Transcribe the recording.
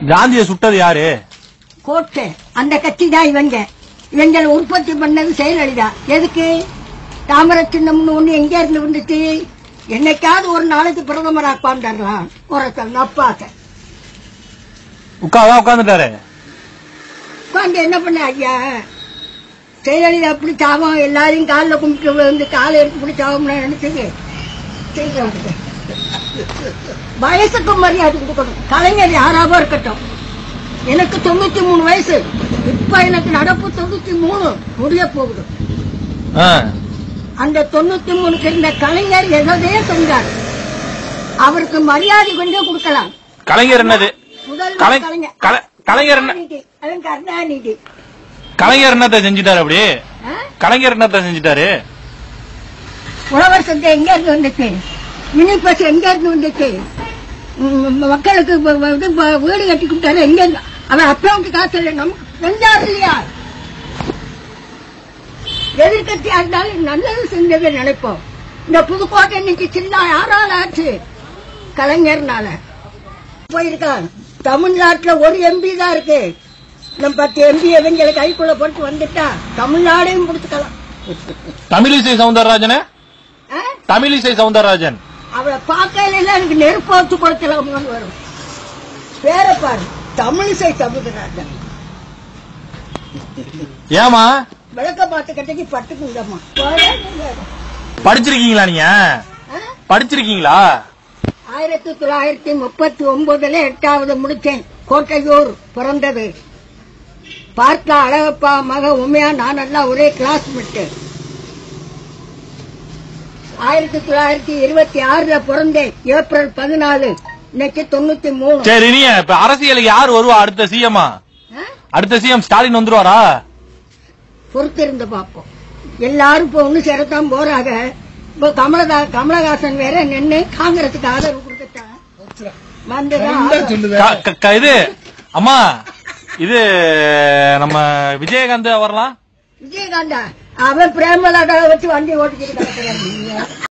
காந்திய சுட்டது யாரு கோட்டை அந்த கட்சி தான் இவங்க இவங்களை உற்பத்தி பண்ணது செயலலிதா எதுக்கு தாமர சின்னம்னு ஒண்ணு எங்க இருந்து வந்துச்சு என்னைக்காவது ஒரு நாளைக்கு பிரதமர் ஆப்பாண்டாரலாம் ஒரு நப்பாக்க உட்காதான் உட்காந்துட்டாரு உட்காந்து என்ன பண்ண ஐயா செயலலிதா அப்படி சாவம் எல்லாரையும் காலில் கும்பிட்டு விழுந்து காலை எடுத்து பிடி சாவம்னு நினைச்சது செய்யறது. வயசுக்கு மரியாதை கொடுக்கணும் கலைஞர் யாராவோ இருக்கட்டும் எனக்கு தொண்ணூத்தி மூணு வயசு இப்ப எனக்கு நடப்பு தொண்ணூத்தி மூணு முடிய போகுது ஆ. அந்த தொண்ணூத்தி மூணுக்கு இந்த கலைஞர் எதே செஞ்சார் அவருக்கு மரியாதை கொஞ்சம் கொடுக்கலாம் கலைஞர் என்னது முதல் கலை- கலைஞர் கலை- கலைஞர் என்ன கருணாநிதி. அவன் கருணாநிதி கலைஞர் என்னத்த செஞ்சுட்டாரு அப்படி ஆ? கலைஞர் என்னத்த செஞ்சுட்டாரு உழவர் சந்தை எங்க இருந்து வந்துச்சு மினி பஸ் எங்க இருந்து வந்துச்சு ம், மக்களுக்கு வ- வ- இது வ- வீடு கட்டி கொடுத்தாரு எங்க இருந்து அவன் அக்கௌண்ட் காசு இல்லை நமக்கு செஞ்சாரு இல்லையா எதிர்கட்சியா இருந்தாலும் நல்லது செஞ்சதை நினைப்போம் இந்த புதுக்கோட்டை இன்னைக்கு சின்ன யாரால ஆச்சு கலைஞர்னால போயிருக்கான் தமிழ்நாட்டுல ஒரு எம்பி தான் இருக்கு நம்ம பத்து எம்பி எவங்களை கைக்குள்ள போட்டு வந்துட்டா தமிழ்நாடையும் கொடுத்துக்கலாம் தமிழிசை சவுந்தரராஜன ஆ? தமிழிசை சவுந்தரராஜன் அவளை பார்க்கையில எல்லாம் எனக்கு நெருப்பு வச்சு கொடுக்கலாம்னு வரும் பேர பாரு தமிழிசை சமுதிராஜன் ஏமா விளக்க பார்த்து கட்டைக்கு பட்டுக்குங்கம்மா படிச்சிருக்கீங்களா நீங்க படிச்சிருக்கீங்களா ஆயிரத்தி தொள்ளாயிரத்தி முப்பத்தி ஒன்பதுல எட்டாவது முடிச்சேன் கோட்டையூர் பிறந்தது பார்த்தா அழகப்பா மக உமையா நான் எல்லாம் ஒரே கிளாஸ்மேட் ஆயிரத்தி தொள்ளாயிரத்தி இருபத்தி ஆறுல பிறந்தேன் ஏப்ரல் பதினாலு இன்னைக்கு தொண்ணூத்தி மூணு சரி நீ இப்ப அரசியலுக்கு யார் வருவா அடுத்த சிஎம்மா ஆ? அடுத்த சிஎம் ஸ்டாலின் வந்துருவாரா பொறுத்திருந்து பார்ப்போம் எல்லாரும் இப்ப ஒண்ணு சேரத்தான் போறாங்க இப்ப கமலதா கமலஹாசன் வேற நின்னு காங்கிரசுக்கு ஆதரவு கொடுத்துட்டான் வந்துதான் ஆதரவு. க- க- க- இது அம்மா இது நம்ம விஜயகாந்த் வரலாம் விஜயகாந்தா அவன் பிரேமலாட்ட வச்சு வண்டி ஓட்டிக்கிட்டு கிடக்குறான்